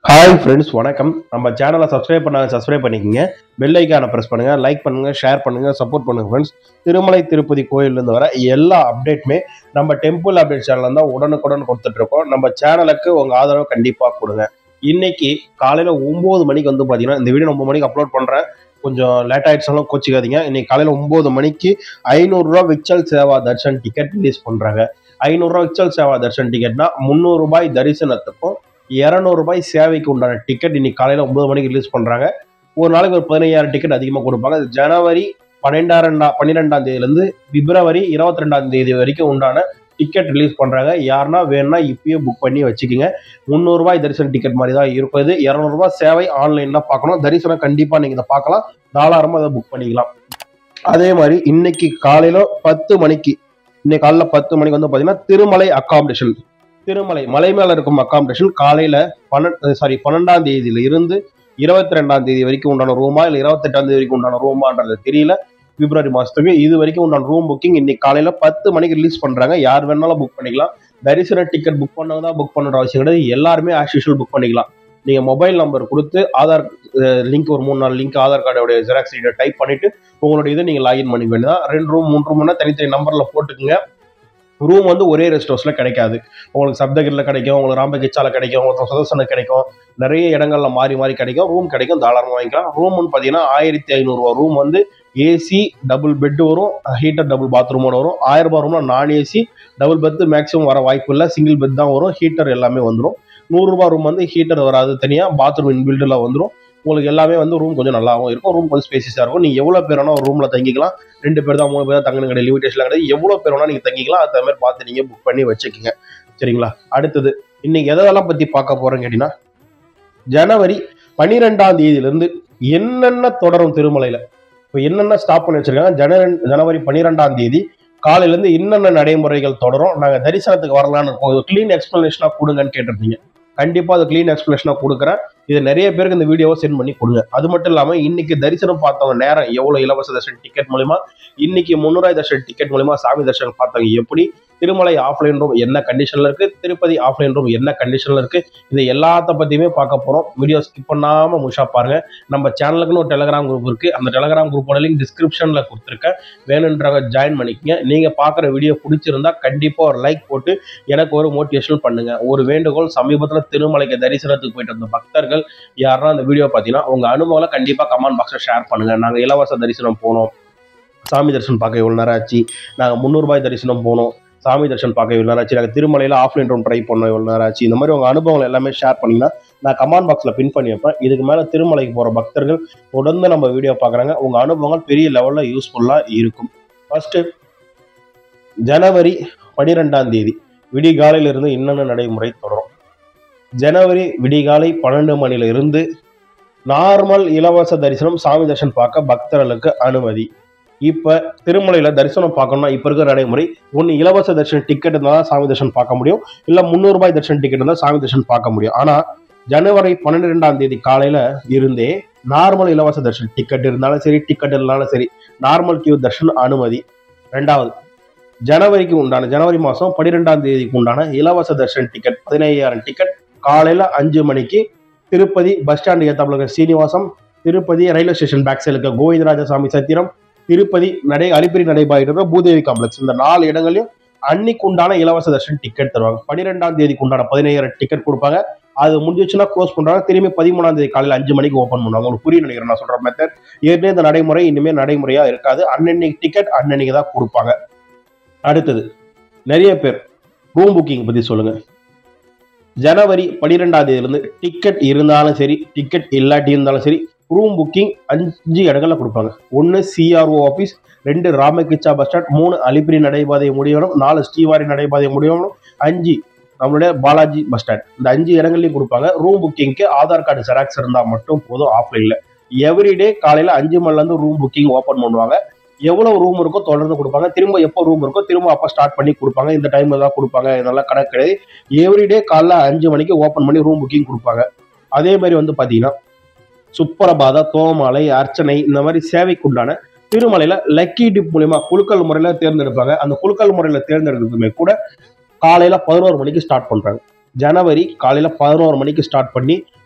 hi friends வணக்கம் நம்ம சேனலை சப்ஸ்கிரைப் பண்ணாங்க சப்ஸ்கிரைப் பண்ணிக்கோங்க பெல் ஐக்கானை ப்ரெஸ் பண்ணுங்க லைக் பண்ணுங்க ஷேர் பண்ணுங்க சப்போர்ட் பண்ணுங்க ஃப்ரெண்ட்ஸ் திருமலை திருப்பதி கோயிலிருந்து வர எல்லா அப்டேட்டுமே நம்ம டெம்பிள் அப்டேட் சேனல் தான் உடனுக்குடன் கொடுத்துட்டு இருக்கோம் நம்ம சேனலுக்கு உங்க ஆதரவு கண்டிப்பாக கொடுங்க இன்னைக்கு காலையில் ஒம்பது மணிக்கு வந்து பார்த்தீங்கன்னா இந்த வீடியோ ஒம்பது மணிக்கு அப்லோட் பண்ணுறேன் கொஞ்சம் லேட் ஆயிடுச்சாலும் கோச்சிக்காதீங்க இன்னைக்கு காலையில் ஒம்பது மணிக்கு ஐநூறுரூவா விக்சல் சேவா தர்ஷன் டிக்கெட் ரிலீஸ் பண்ணுறாங்க ஐநூறுரூவா விக்சல் சேவா தர்ஷன் டிக்கெட்னா முந்நூறு ரூபாய் தரிசனத்துக்கும் இரநூறு ரூபாய் சேவைக்கு உண்டான டிக்கெட் இன்னைக்கு காலையில் ஒன்பது மணிக்கு ரிலீஸ் பண்ணுறாங்க ஒரு நாளைக்கு ஒரு பதினையாயிரம் டிக்கெட் அதிகமாக கொடுப்பாங்க அது ஜனவரி பன்னெண்டாயிரம் பன்னிரெண்டாம் தேதியிலேருந்து பிப்ரவரி இருபத்தி ரெண்டாம் தேதி வரைக்கும் உண்டான டிக்கெட் ரிலீஸ் பண்ணுறாங்க யாருன்னா வேணும்னா இப்பயே புக் பண்ணி வச்சுக்கோங்க முந்நூறுரூவாய் தரிசன டிக்கெட் மாதிரி தான் இருப்பது இரநூறுபா சேவை ஆன்லைனில் பார்க்கணும் தரிசனம் கண்டிப்பாக நீங்கள் இதை பார்க்கலாம் தாராளமாக அதை புக் பண்ணிக்கலாம் அதே மாதிரி இன்னைக்கு காலையில் பத்து மணிக்கு இன்னைக்கு காலையில் பத்து மணிக்கு வந்து பார்த்தீங்கன்னா திருமலை அக்காமடேஷன் திருமலை மலை மேல இருக்கும் அக்காமடேஷன் காலையில பன்னெண்டு சாரி பன்னெண்டாம் தேதியில இருந்து இருபத்தி ரெண்டாம் தேதி வரைக்கும் உண்டான ரூமா இல்ல இருபத்தெட்டாம் தேதி வரைக்கும் உண்டான ரூமான்றது தெரியல பிப்ரவரி மாசத்துக்கு இது வரைக்கும் உண்டான ரூம் புக்கிங் இன்னைக்கு காலையில பத்து மணிக்கு ரிலீஸ் பண்றாங்க யார் வேணாலும் புக் பண்ணிக்கலாம் தரிசன டிக்கெட் புக் பண்ணவங்க தான் புக் பண்ணுற அவசியம் கிடையாது எல்லாருமே ஆஸ் யூஷுவல் புக் பண்ணிக்கலாம் நீங்க மொபைல் நம்பர் கொடுத்து ஆதார் லிங்க் ஒரு மூணு நாலு லிங்க் ஆதார் கார்டோட ஜெராக்ஸ் டைப் பண்ணிட்டு உங்களோட இதை நீங்க லாகின் பண்ணி வேண்டியதான் ரெண்டு ரூம் மூணு ரூம்னா தனித்தனி நம்பர்ல போட்டுக்குங்க ரூம் வந்து ஒரே ரெஸ்ட் ஹவுஸ்ல கிடைக்காது உங்களுக்கு சப்தகிரில கிடைக்கும் உங்களுக்கு ராம்பகிச்சால கிடைக்கும் உங்களுக்கு சுதர்சனுக்கு கிடைக்கும் நிறைய இடங்கள்ல மாறி மாறி கிடைக்கும் ரூம் கிடைக்கும் தாராளமாக வாங்கிக்கலாம் ரூம்னு பார்த்தீங்கன்னா ஆயிரத்தி ஐநூறுரூவா ரூம் வந்து ஏசி டபுள் பெட் வரும் ஹீட்டர் டபுள் பாத்ரூமோட வரும் ஆயிரம் ரூபாய் ரூம்னா நான் ஏசி டபுள் பெத் மேக்ஸிமம் வர வாய்ப்பு இல்லை சிங்கிள் பெட் தான் வரும் ஹீட்டர் எல்லாமே வந்துடும் நூறுரூபா ரூம் வந்து ஹீட்டர் வராது தனியாக பாத்ரூம் இன்பில்டில் வந்துடும் உங்களுக்கு எல்லாமே வந்து ரூம் கொஞ்சம் நல்லாவும் இருக்கும் ரூம் கொஞ்சம் ஸ்பேசியஸாக இருக்கும் நீங்கள் எவ்வளோ பேர் வேணால் ஒரு ரூமில் தங்கிக்கலாம் ரெண்டு பேர் தான் மூணு பேர் தான் தங்கணும் கிடையாது லிமிடேஷன் கிடையாது எவ்வளோ பேர் வேணால் நீங்கள் தங்கிக்கலாம் அது மாதிரி பார்த்து நீங்கள் புக் பண்ணி வச்சுக்கோங்க சரிங்களா அடுத்தது இன்னைக்கு எதெல்லாம் பற்றி பார்க்க போகிறோன்னு கேட்டிங்கன்னா ஜனவரி பன்னிரெண்டாம் தேதியிலேருந்து என்னென்ன தொடரும் திருமலையில் இப்போ என்னென்ன ஸ்டாப் பண்ணி வச்சிருக்காங்க ஜனவரி ஜனவரி பன்னிரெண்டாம் தேதி காலையிலேருந்து என்னென்ன நடைமுறைகள் தொடரும் நாங்கள் தரிசனத்துக்கு வரலான்னு இருக்கோம் க்ளீன் எக்ஸ்பிளனேஷனாக கொடுங்கன்னு கேட்டிருந்தீங்க கண்டிப்பாக அது க்ளீன் எக்ஸ்பிளேஷனாக கொடுக்குறேன் இது நிறைய பேருக்கு இந்த வீடியோவை சென்ட் பண்ணி கொடுங்க அது மட்டும் இல்லாமல் இன்னைக்கு தரிசனம் பார்த்தவங்க நேரம் எவ்வளோ இலவச தர்ஷன் டிக்கெட் மூலிமா இன்னைக்கு முன்னூறாய் தர்ஷன் டிக்கெட் மூலிமா சாமி தர்ஷன் பார்த்தவங்க எப்படி திருமலை ஆஃப்லைன் ரூம் என்ன கண்டிஷனில் இருக்குது திருப்பதி ஆஃப்லைன் ரூம் என்ன கண்டிஷனில் இருக்குது இது எல்லாத்த பற்றியுமே பார்க்க போகிறோம் வீடியோ ஸ்கிப் பண்ணாமல் முஷா பாருங்கள் நம்ம சேனலுக்குன்னு ஒரு டெலகிராம் குரூப் இருக்குது அந்த டெலகிராம் குரூப்போட லிங்க் டிஸ்கிரிப்ஷனில் கொடுத்துருக்கேன் வேணுன்றவங்க ஜாயின் பண்ணிக்கங்க நீங்கள் பார்க்குற வீடியோ பிடிச்சிருந்தா கண்டிப்பாக ஒரு லைக் போட்டு எனக்கு ஒரு மோட்டிவேஷன் பண்ணுங்கள் ஒரு வேண்டுகோள் சமீபத்தில் திருமலைக்கு தரிசனத்துக்கு போயிட்டு வந்த பக்தர்கள் யாருன்னா அந்த வீடியோ பார்த்தீங்கன்னா உங்கள் அனுபவங்களை கண்டிப்பாக கமெண்ட் பாக்ஸில் ஷேர் பண்ணுங்கள் நாங்கள் இலவச தரிசனம் போனோம் சாமி தரிசனம் பார்க்க எவ்வளோ நேரம் ஆச்சு நாங்கள் முந்நூறுபாய் தரிசனம் போனோம் சாமி தரிசனம் பார்க்க எவ்வளோ நேரம் ஆச்சு நாங்கள் திருமலையில் ஆஃப்லைன் ரூம் ட்ரை பண்ணோம் எவ்வளோ நேரம் ஆச்சு இந்த மாதிரி உங்கள் அனுபவங்கள் எல்லாமே ஷேர் பண்ணிங்கன்னா நான் கமெண்ட் பாக்ஸில் பின் பண்ணி வைப்பேன் இதுக்கு மேலே திருமலைக்கு போகிற பக்தர்கள் தொடர்ந்து நம்ம வீடியோ பார்க்குறாங்க உங்கள் அனுபவங்கள் பெரிய லெவலில் யூஸ்ஃபுல்லாக இருக்கும் ஃபர்ஸ்ட்டு ஜனவரி பனிரெண்டாம் தேதி விடிகாலையிலிருந்து என்னென்ன நடைமுறை தொடரும் ஜனவரி விடிகாலை பன்னெண்டு மணில இருந்து நார்மல் இலவச தரிசனம் சாமி தரிசனம் பார்க்க பக்தர்களுக்கு அனுமதி இப்ப திருமலையில தரிசனம் பார்க்கணும்னா இப்ப இருக்கிற நடைமுறை ஒன்னு இலவச தரிசனம் டிக்கெட் இருந்தால் தான் சாமி தரிசனம் பார்க்க முடியும் இல்ல முந்நூறு ரூபாய் தரிசனம் டிக்கெட் இருந்தால் சாமி தரிசனம் பார்க்க முடியும் ஆனா ஜனவரி பன்னெண்டு ரெண்டாம் தேதி காலையில இருந்தே நார்மல் இலவச தரிசனம் டிக்கெட் இருந்தாலும் சரி டிக்கெட் இருந்தாலும் சரி நார்மல் கியூ தர்ஷன் அனுமதி ரெண்டாவது ஜனவரிக்கு உண்டான ஜனவரி மாதம் பன்னிரெண்டாம் தேதிக்கு உண்டான இலவச தர்ஷன் டிக்கெட் பதினையாயிரம் டிக்கெட் காலையில் அஞ்சு மணிக்கு திருப்பதி பஸ் ஸ்டாண்டு ஏத்தாப்புல இருக்க Srinivasam Tirupati railway station back சைடில் இருக்க கோவிந்தராஜசாமி சத்திரம் திருப்பதி நடை அலிப்பிரி நடைபாயிட்டு இருக்க பூதேவி காம்ப்ளெக்ஸ் இந்த நாலு இடங்களையும் அன்னைக்கு உண்டான இலவச தர்ஷன் டிக்கெட் தருவாங்க பன்னிரெண்டாம் தேதிக்கு உண்டான பதினையாயிரம் டிக்கெட் கொடுப்பாங்க அது முடிஞ்சிச்சுன்னா க்ளோஸ் பண்றாங்க திரும்பி பதிமூணாம் தேதி காலையில் அஞ்சு மணிக்கு ஓப்பன் பண்ணுவாங்க உங்களுக்கு புரிய நினைக்கிறேன் நான் சொல்ற மெத்தட் ஏற்கனவே இந்த நடைமுறை இனிமேல் நடைமுறையா இருக்காது அன்னன்னைக்கு டிக்கெட் அன்னன்னைக்கு தான் கொடுப்பாங்க அடுத்தது நிறைய பேர் ரூம் புக்கிங் பத்தி சொல்லுங்க ஜனவரி பன்னிரெண்டாம் தேதியிலிருந்து டிக்கெட் இருந்தாலும் சரி டிக்கெட் இல்லாட்டி இருந்தாலும் சரி ரூம் புக்கிங் அஞ்சு இடங்கள்ல கொடுப்பாங்க ஒன்று சிஆர்ஓ ஆஃபீஸ் ரெண்டு ராமகிச்சா பஸ் ஸ்டாண்ட் மூணு அலிபிரி நடைபாதை முடியணும் நாலு ஸ்ரீவாரி நடைபாதை முடியணும் அஞ்சு நம்மளுடைய பாலாஜி பஸ் ஸ்டாண்ட் இந்த அஞ்சு இடங்கள்லையும் கொடுப்பாங்க ரூம் புக்கிங்க்கு ஆதார் கார்டு ஜெராக்ஸ் இருந்தால் மட்டும் போதும் ஆஃப்லைனில் எவ்ரிடே காலையில் அஞ்சு மணிலேருந்து ரூம் புக்கிங் ஓப்பன் பண்ணுவாங்க எவ்வளவு ரூம் இருக்கோ தொடர்ந்து கொடுப்பாங்க திரும்ப எப்போ ரூம் இருக்கோ திரும்ப அப்போ ஸ்டார்ட் பண்ணி கொடுப்பாங்க இந்த டைம்ல தான் கொடுப்பாங்க இதெல்லாம் கணக்கு கிடையாது எவ்ரிடே காலைல அஞ்சு மணிக்கு ஓப்பன் பண்ணி ரூம் புக்கிங் கொடுப்பாங்க அதே மாதிரி வந்து பார்த்தீங்கன்னா சுப்பரபாத தோமாலை அர்ச்சனை இந்த மாதிரி சேவைக்குண்டான திருமலையில லக்கி டிப் மூலியமா குழுக்கள் முறையில தேர்ந்தெடுப்பாங்க அந்த குழுக்கள் முறையில தேர்ந்தெடுக்கிறதுமே கூட காலையில பதினோரு மணிக்கு ஸ்டார்ட் பண்றாங்க ஜனவரி காலையில பதினோரு மணிக்கு ஸ்டார்ட் பண்ணி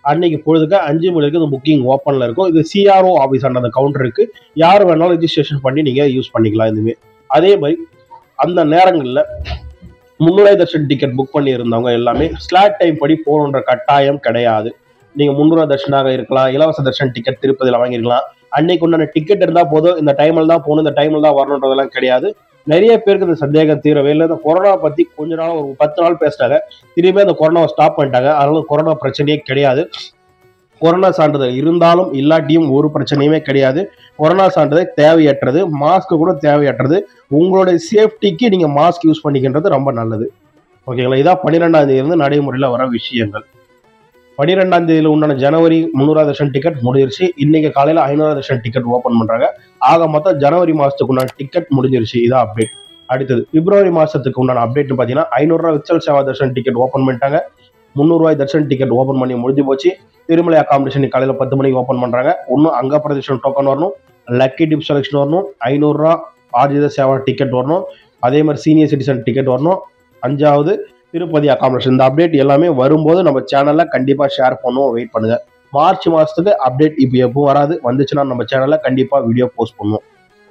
அன்னைக்கு பொழுதுக்கு அஞ்சு மணி வரைக்கும் இந்த புக்கிங் ஓப்பனில் இருக்கும் இது சிஆர்ஓ ஆஃபீஸ் அந்த கவுண்டர் இருக்கு யார் வேணாலும் ரெஜிஸ்ட்ரேஷன் பண்ணி நீங்கள் யூஸ் பண்ணிக்கலாம் இதுவுமே அதே மாதிரி அந்த நேரங்களில் முன்னுரை தர்ஷன் டிக்கெட் புக் பண்ணி இருந்தவங்க எல்லாமே ஸ்லாட் டைம் படி போகணுன்ற கட்டாயம் கிடையாது நீங்கள் முன்னுரை தர்ஷனாக இருக்கலாம் இலவச தர்ஷன் டிக்கெட் திருப்பதியில் வாங்கியிருக்கலாம் அன்னைக்கு உண்டான டிக்கெட் இருந்தால் போதும் இந்த டைமில் தான் போகணும் இந்த டைமில் தான் வரணுன்றதெல்லாம் கிடையாது நிறைய பேருக்கு இந்த சந்தேகம் தீரவே இல்லை இந்த கொரோனா பற்றி கொஞ்ச நாள் ஒரு பத்து நாள் பேசிட்டாங்க திரும்பி அந்த கொரோனாவை ஸ்டாப் பண்ணிட்டாங்க அதனால கொரோனா பிரச்சனையே கிடையாது கொரோனா சான்றிதழ் இருந்தாலும் இல்லாட்டியும் ஒரு பிரச்சனையுமே கிடையாது கொரோனா சான்றிதழ் தேவையற்றது மாஸ்க் கூட தேவையற்றது உங்களுடைய சேஃப்டிக்கு நீங்கள் மாஸ்க் யூஸ் பண்ணிக்கின்றது ரொம்ப நல்லது ஓகேங்களா இதான் பன்னிரெண்டாம் தேதி இருந்து நடைமுறையில் வர விஷயங்கள் பன்னிரெண்டாம் தேதியில் உண்டான ஜனவரி முந்நூறாவது தர்ஷன் டிக்கெட் முடிஞ்சிருச்சு இன்னைக்கு காலையில் ஐநூறாவது தர்ஷன் டிக்கெட் ஓப்பன் பண்ணுறாங்க ஆக மொத்தம் ஜனவரி மாதத்துக்கு உண்டான டிக்கெட் முடிஞ்சிருச்சு இதான் அப்டேட் அடுத்தது பிப்ரவரி மாதத்துக்கு உண்டான அப்டேட்னு பார்த்தீங்கன்னா ஐநூறுரூவா விச்சல் சேவா தர்ஷன் டிக்கெட் ஓப்பன் பண்ணிட்டாங்க முந்நூறுவாய் தர்ஷன் டிக்கெட் ஓப்பன் பண்ணி முடிஞ்சு போச்சு திருமலை அகாமடேஷன் காலையில் பத்து மணிக்கு ஓப்பன் பண்ணுறாங்க இன்னும் அங்க பிரதேசம் டோக்கன் வரணும் லக்கி டிப் செலெக்ஷன் வரணும் ஐநூறுரூவா ஆர்ஜித சேவா டிக்கெட் வரணும் அதே மாதிரி சீனியர் சிட்டிசன் டிக்கெட் வரணும் அஞ்சாவது திருப்பதி அகாமடேஷன் இந்த அப்டேட் எல்லாமே வரும்போது நம்ம சேனல்ல கண்டிப்பா ஷேர் பண்ணுவோம் வெயிட் பண்ணுங்க மார்ச் மாசத்துக்கு அப்டேட் இப்போ எப்பவும் வராது வந்துச்சுன்னா நம்ம சேனல்ல கண்டிப்பா வீடியோ போஸ்ட் பண்ணுவோம்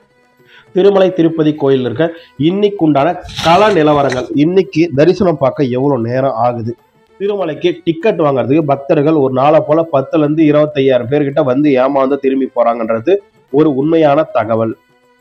திருமலை திருப்பதி கோயில் இருக்க இன்னைக்கு உண்டான கள நிலவரங்கள் இன்னைக்கு தரிசனம் பார்க்க எவ்வளவு நேரம் ஆகுது திருமலைக்கு டிக்கெட் வாங்குறதுக்கு பக்தர்கள் ஒரு நாளை போல பத்துல இருந்து இருபத்தையாயிரம் பேர்கிட்ட வந்து ஏமாந்து திரும்பி போறாங்கன்றது ஒரு உண்மையான தகவல்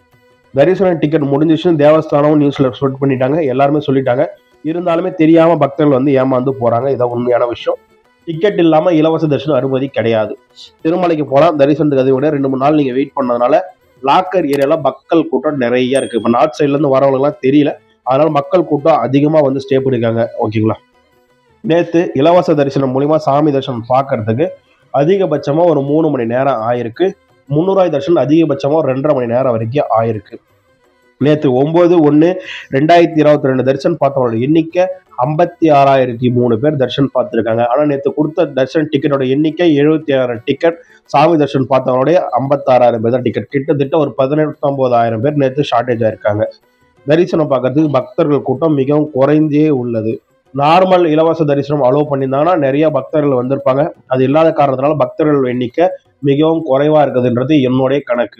தரிசன டிக்கெட் முடிஞ்சிச்சுன்னு தேவஸ்தானம் நியூஸ்ல ஸ்ப்ரெட் பண்ணிட்டாங்க எல்லாருமே சொல்லிட்டாங்க இருந்தாலுமே தெரியாம பக்தர்கள் வந்து ஏமாந்து போறாங்க இதான் உண்மையான விஷயம் டிக்கெட் இல்லாம இலவச தரிசனம் அனுமதி கிடையாது திருமலைக்கு போலாம் தரிசனத்துக்கு அதை விட ரெண்டு மூணு நாள் நீங்க வெயிட் பண்ணதுனால லாக்கர் ஏரியால மக்கள் கூட்டம் நிறைய இருக்கு இப்ப நார்த் சைட்ல இருந்து வரவங்களுக்குலாம் தெரியல அதனால மக்கள் கூட்டம் அதிகமா வந்து ஸ்டே பண்ணிருக்காங்க ஓகேங்களா நேத்து இலவச தரிசனம் மூலியமா சாமி தரிசனம் பார்க்கறதுக்கு அதிகபட்சமா ஒரு மூணு மணி நேரம் ஆயிருக்கு முந்நூறாய் தரிசனம் அதிகபட்சமா ஒரு ரெண்டரை மணி நேரம் வரைக்கும் ஆயிருக்கு நேற்று ஒன்பது ஒன்று ரெண்டாயிரத்தி இருபத்தி ரெண்டு தரிசனம் பார்த்தவங்களோட எண்ணிக்கை ஐம்பத்தி ஆறாயிரத்தி மூணு பேர் தரிசனம் பார்த்துருக்காங்க ஆனால் நேற்று கொடுத்த தரிசன டிக்கெட்டோட எண்ணிக்கை எழுபத்தி ஆறாயிரம் டிக்கெட் சாமி தரிசனம் பார்த்தவங்களுடைய ஐம்பத்தாறாயிரம் பேர் தான் டிக்கெட் கிட்டத்தட்ட ஒரு பதினெட்டொன்பதாயிரம் பேர் நேற்று ஷார்ட்டேஜ் ஆயிருக்காங்க தரிசனம் பார்க்கறதுக்கு பக்தர்கள் கூட்டம் மிகவும் குறைந்தே உள்ளது நார்மல் இலவச தரிசனம் அலோவ் பண்ணியிருந்தாங்கன்னா நிறைய பக்தர்கள் வந்திருப்பாங்க அது இல்லாத காரணத்தினால பக்தர்கள் எண்ணிக்கை மிகவும் குறைவா இருக்குதுன்றது என்னுடைய கணக்கு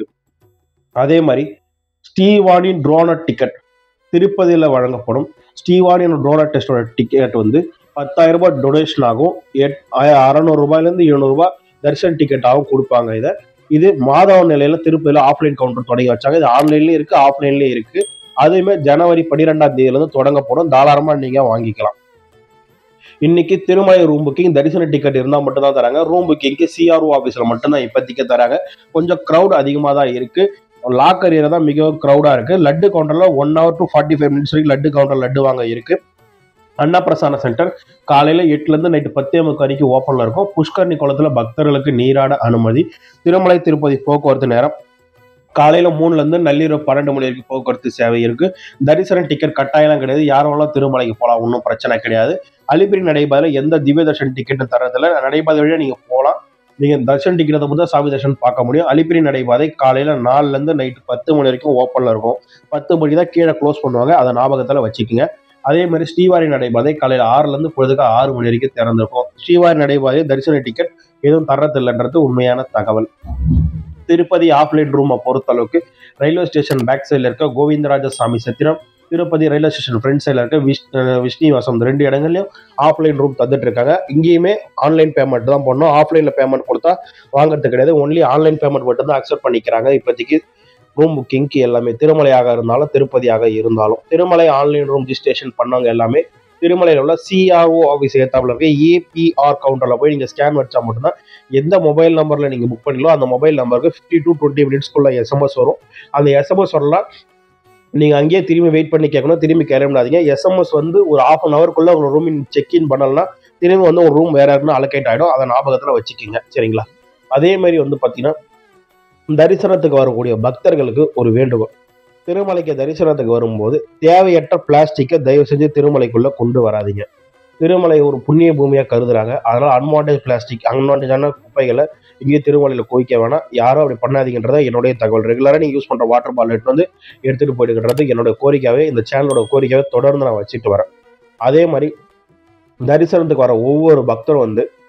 அதே மாதிரி ஸ்டீவானின் ட்ரோனர் டிக்கெட் திருப்பதியில் வழங்கப்படும் ஸ்டீவானின் ட்ரோனர் டெஸ்டோட டிக்கெட் வந்து பத்தாயிரம் ரூபாய் டொனேஷன் ஆகும் எட் அறநூறு ரூபாயிலேருந்து எழுநூறுபா தரிசன டிக்கெட்டாகவும் கொடுப்பாங்க இதை இது மாதவ நிலையில திருப்பதியில் ஆஃப்லைன் கவுண்டர் தொடங்கி வச்சாங்க இது ஆன்லைன்லயும் இருக்கு ஆஃப்லைன்லயும் இருக்கு அதுவுமே ஜனவரி பன்னிரெண்டாம் தேதியிலிருந்து தொடங்கப்படும் தாராளமா நீங்க வாங்கிக்கலாம் இன்னைக்கு திருமலை ரூம் புக்கிங் தரிசன டிக்கெட் இருந்தால் மட்டும்தான் தராங்க ரூம் புக்கிங்க்கு சிஆர்ஓ ஆஃபீஸில் மட்டும்தான் இப்போதைக்கு தராங்க கொஞ்சம் க்ரௌட் அதிகமாக தான் இருக்கு லாக்கர் ஏரியா தான் மிகவும் க்ரௌடாக இருக்கு லட்டு கவுண்டரில் one hour to forty five minutes வரைக்கும் லட்டு கவுண்டர் லட்டு வாங்க இருக்கு அன்னப்பிரசான சென்டர் காலையில எட்டுல இருந்து நைட்டு பத்தே முக்கு வரைக்கும் ஓப்பன்ல இருக்கும் புஷ்கரணி குளத்துல பக்தர்களுக்கு நீராட அனுமதி திருமலை திருப்பதி போக்குவரத்து நேரம் காலையில மூணுல இருந்து நள்ளிரவு பன்னெண்டு மணி வரைக்கும் போக்குவரத்து சேவை இருக்கு தரிசன டிக்கெட் கட்டாயம் கிடையாது யார் வேணாலும் திருமலைக்கு போகலாம் ஒன்றும் பிரச்சனை கிடையாது அலிபிரி நடைபாதையில் எந்த திவ்ய தர்ஷன் டிக்கெட்டும் தரதில்ல நடைபாதை வழியாக நீங்க போகலாம் நீங்க தர்ஷன் டிக்கெட் மட்டும் சாமி தர்ஷன் பார்க்க முடியும் அலிபிரி நடைபாதை காலையில நாலுல இருந்து நைட்டு பத்து மணி வரைக்கும் ஓப்பன்ல இருக்கும் பத்து மணி தான் கீழே க்ளோஸ் பண்ணுவாங்க அதை ஞாபகத்துல வச்சுக்கோங்க அதே மாதிரி ஸ்ரீவாரி நடைபாதை காலையில் ஆறுல இருந்து பொழுதுக்கு ஆறு மணி வரைக்கும் திறந்திருக்கும் ஸ்ரீவாரி நடைபாதை தரிசன டிக்கெட் எதுவும் தரதில்லைன்றது உண்மையான தகவல் திருப்பதி ஆஃப்லைன் ரூமை பொறுத்தளவுக்கு ரயில்வே ஸ்டேஷன் பேக் சைடில் இருக்க கோவிந்தராஜ சாமி சத்திரம் திருப்பதி ரயில்வே ஸ்டேஷன் ஃப்ரண்ட் சைடில் இருக்க விஷ் விஷ்ணிவாசம் இந்த ரெண்டு இடங்கள்லையும் ஆஃப்லைன் ரூம் தந்துட்டு இருக்காங்க இங்கேயுமே ஆன்லைன் பேமெண்ட் தான் பண்ணணும் ஆஃப்லைனில் பேமெண்ட் கொடுத்தா வாங்குறது கிடையாது ஒன்லி ஆன்லைன் பேமெண்ட் மட்டும் தான் அக்செப்ட் பண்ணிக்கிறாங்க இப்போதைக்கு ரூம் புக்கிங்க்கு எல்லாமே திருமலையாக இருந்தாலும் திருப்பதியாக இருந்தாலும் திருமலை ஆன்லைன் ரூம் ரிஜிஸ்ட்ரேஷன் பண்ணவங்க எல்லாமே திருமலையில் உள்ள சிஆர்ஓ ஆஃபீஸ் ஏத்தாப்புல இருக்க ஏபிஆர் கவுண்டரில் போய் நீங்கள் ஸ்கேன் வச்சா மட்டும்தான் எந்த மொபைல் நம்பரில் நீங்கள் புக் பண்ணீங்களோ அந்த மொபைல் நம்பருக்கு ஃபிஃப்டி டு டுவெண்ட்டி மினிட்ஸ்க்குள்ள எஸ்எம்எஸ் வரும் அந்த எஸ்எம்எஸ் வரலாம் நீங்கள் அங்கேயே திரும்பி வெயிட் பண்ணி கேட்கணும் திரும்பி கிளம்பிடாதீங்க எஸ்எம்எஸ் வந்து ஒரு ஆஃப் அன் ஹவருக்குள்ள உங்கள் ரூமின் செக்இன் பண்ணலாம் திரும்பி வந்து ஒரு ரூம் வேற யாருன்னா அலோகேட் ஆகிடும் அதை ஞாபகத்தில் வச்சுக்கிங்க சரிங்களா அதே மாதிரி வந்து பார்த்தீங்கன்னா தரிசனத்துக்கு வரக்கூடிய பக்தர்களுக்கு ஒரு வேண்டுகோள் திருமலைக்கு தரிசனத்துக்கு வரும்போது தேவையற்ற பிளாஸ்டிக்கை தயவு செஞ்சு திருமலைக்குள்ள கொண்டு வராதீங்க திருமலை ஒரு புண்ணிய பூமியா கருதுறாங்க அதனால அன்வான்டேஜ் பிளாஸ்டிக் அன்வான்டேஜான குப்பைகளை இங்கே திருமலையில குவிக்க வேணாம் யாரும் அப்படி பண்ணாதீங்கன்றத என்னுடைய தகவல் ரெகுலராக நீங்க யூஸ் பண்ற வாட்டர் பாட்டில் எடுத்து வந்து எடுத்துட்டு போயிடுன்றது என்னோட கோரிக்கையாவே இந்த சேனலோட கோரிக்கையாவே தொடர்ந்து நான் வச்சுட்டு வரேன் அதே மாதிரி தரிசனத்துக்கு வர ஒவ்வொரு பக்தரும் வந்து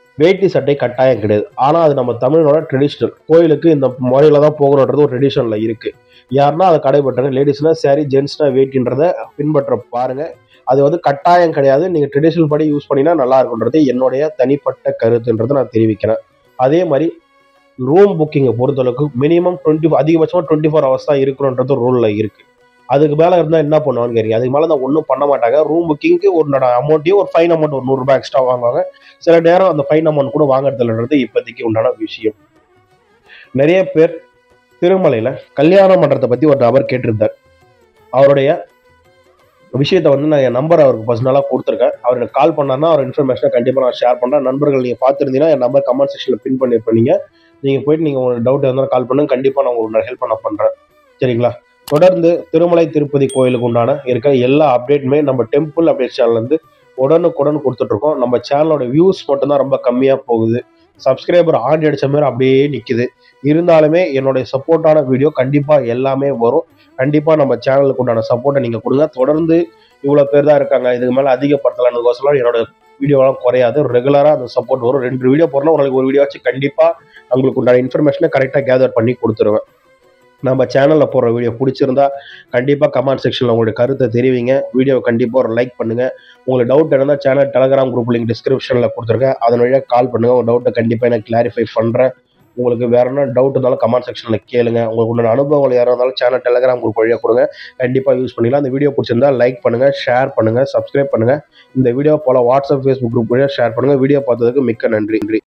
வேட்டி சட்டை கட்டாயம் கிடையாது ஆனால் அது நம்ம தமிழனோட ட்ரெடிஷ்னல் கோயிலுக்கு இந்த முறையில தான் போகணுன்றது ஒரு ட்ரெடிஷனில் இருக்கு யாருன்னா அதை கடைபெற்றாங்க லேடிஸ்னா சாரி ஜென்ஸ்னா வேட்டின்றத பின்பற்ற பாருங்க அது வந்து கட்டாயம் கிடையாது நீங்க ட்ரெடிஷனல் படி யூஸ் பண்ணினா நல்லா இருக்குன்றது என்னுடைய தனிப்பட்ட கருத்துன்றதை நான் தெரிவிக்கிறேன் அதே மாதிரி ரூம் புக்கிங்கை பொறுத்தளவுக்கு மினிமம் டுவெண்ட்டி அதிகபட்சமாக டுவெண்ட்டி ஃபோர் ஹவர்ஸ் தான் இருக்கணுன்றது ரூலில் இருக்கு அதுக்கு மேலே இருந்தால் என்ன பண்ணுவான்னு கேட்குறீங்க அதுக்கு மேலே தான் ஒன்றும் பண்ண மாட்டாங்க ரூம் புக்கிங்க்கு ஒரு அமௌண்ட்டையும் ஒரு ஃபைன் அமௌண்ட் ஒரு நூறுரூபா எக்ஸ்ட்ரா வாங்குவாங்க சில நேரம் அந்த ஃபைன் அமௌண்ட் கூட வாங்குறதுலன்றது இப்போதைக்கு உண்டான விஷயம் நிறைய பேர் திருமலையில் கல்யாணம் பண்ணுறதை பற்றி ஒரு நபர் கேட்டிருந்தார் அவருடைய விஷயத்த வந்து நான் என் நம்பர் அவருக்கு பர்சனலாக கொடுத்துருக்கேன் அவர் எனக்கு கால் பண்ணாருன்னா அவர் இன்ஃபர்மேஷனை கண்டிப்பாக நான் ஷேர் பண்ணுறேன் நண்பர்கள் நீங்கள் பார்த்துருந்தீங்கன்னா என் நம்பர் கமெண்ட் செக்ஷனில் பின் பண்ணியிருப்பேன் நீங்கள் நீங்கள் போயிட்டு நீங்கள் உங்களுக்கு டவுட் இருந்தாலும் கால் பண்ணுங்க கண்டிப்பாக நான் உங்களுக்கு ஹெல்ப் பண்ண பண்ணுறேன் சரிங்களா தொடர்ந்து திருமலை திருப்பதி கோயிலுக்கு உண்டான இருக்கிற எல்லா அப்டேட்டுமே நம்ம டெம்பிள் அப்டேட் சேனல்லேருந்து உடனுக்குடன் கொடுத்துட்ருக்கோம் நம்ம சேனலோட வியூஸ் மட்டும்தான் ரொம்ப கம்மியாக போகுது சப்ஸ்கிரைபர் ஆடி அடிச்ச மாதிரி அப்படியே நிற்குது இருந்தாலுமே என்னுடைய சப்போர்ட்டான வீடியோ கண்டிப்பாக எல்லாமே வரும் கண்டிப்பாக நம்ம சேனலுக்கு உண்டான சப்போர்ட்டை நீங்கள் கொடுங்க தொடர்ந்து இவ்வளோ பேர் தான் இருக்காங்க இதுக்கு மேலே அதிகப்படுத்தலான்னு என்னோட வீடியோலாம் குறையாது ரெகுலராக அந்த சப்போர்ட் வரும் ரெண்டு வீடியோ போடணும் உங்களுக்கு ஒரு வீடியோ வச்சு கண்டிப்பாக உங்களுக்கு உண்டான இன்ஃபர்மேஷனை கரெக்டாக கேதர் பண்ணி கொடுத்துருவேன் நம்ம சேனலில் போடுற வீடியோ பிடிச்சிருந்தா கண்டிப்பாக கமெண்ட் செக்ஷனில் உங்களுடைய கருத்தை தெரிவிங்க வீடியோவை கண்டிப்பாக ஒரு லைக் பண்ணுங்கள் உங்களுக்கு டவுட் இருந்தால் சேனல் டெலகிராம் குரூப் லிங்க் டிஸ்கிரிப்ஷனில் கொடுத்துருக்கேன் அதன் வழியாக கால் பண்ணுங்கள் உங்கள் டவுட்டை கண்டிப்பாக எனக்கு கிளாரிஃபை பண்ணுறேன் உங்களுக்கு வேற என்ன டவுட் இருந்தாலும் கமெண்ட் செக்ஷனில் கேளுங்க உங்களுக்கு உண்டான அனுபவங்கள் யாராக இருந்தாலும் சேனல் டெலகிராம் குரூப் வழியாக கொடுங்க கண்டிப்பாக யூஸ் பண்ணிக்கலாம் இந்த வீடியோ பிடிச்சிருந்தா லைக் பண்ணுங்கள் ஷேர் பண்ணுங்கள் சப்ஸ்கிரைப் பண்ணுங்கள் இந்த வீடியோ போல வாட்ஸ்அப் ஃபேஸ்புக் குரூப் வழியாக ஷேர் பண்ணுங்கள் வீடியோ பார்த்ததுக்கு மிக்க நன்றி